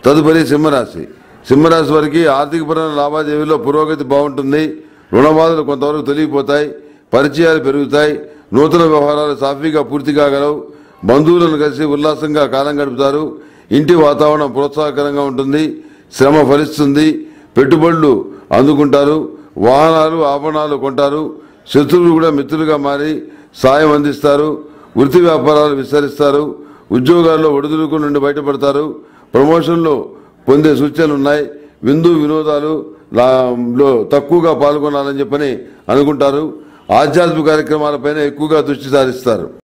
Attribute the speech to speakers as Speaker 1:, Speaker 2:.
Speaker 1: తదుపరి సింహరాశి సింహరాశి వారికి ఆర్థికపరమైన లావాదేవీలో పురోగతి బాగుంటుంది రుణబాధలు కొంతవరకు తొలగిపోతాయి పరిచయాలు పెరుగుతాయి నూతన వ్యవహారాలు సాఫీగా పూర్తి కాగలవు బంధువులను కలిసి ఉల్లాసంగా కాలం గడుపుతారు ఇంటి వాతావరణం ప్రోత్సాహకరంగా ఉంటుంది శ్రమ ఫలిస్తుంది పెట్టుబడులు అందుకుంటారు వాహనాలు ఆభరణాలు కొంటారు శత్రువులు కూడా మిత్రులుగా మారి సాయం అందిస్తారు వృత్తి వ్యాపారాలు విస్తరిస్తారు ఉద్యోగాల్లో ఒడిదుడుకు నుండి బయటపడతారు ప్రమోషన్లు పొందే సూచనలు ఉన్నాయి విందు వినోదాలు లా- లో తక్కువగా పాల్గొనాలని చెప్పని అనుకుంటారు ఆధ్యాత్మిక కార్యక్రమాలపైన ఎక్కువగా దృష్టి సారిస్తారు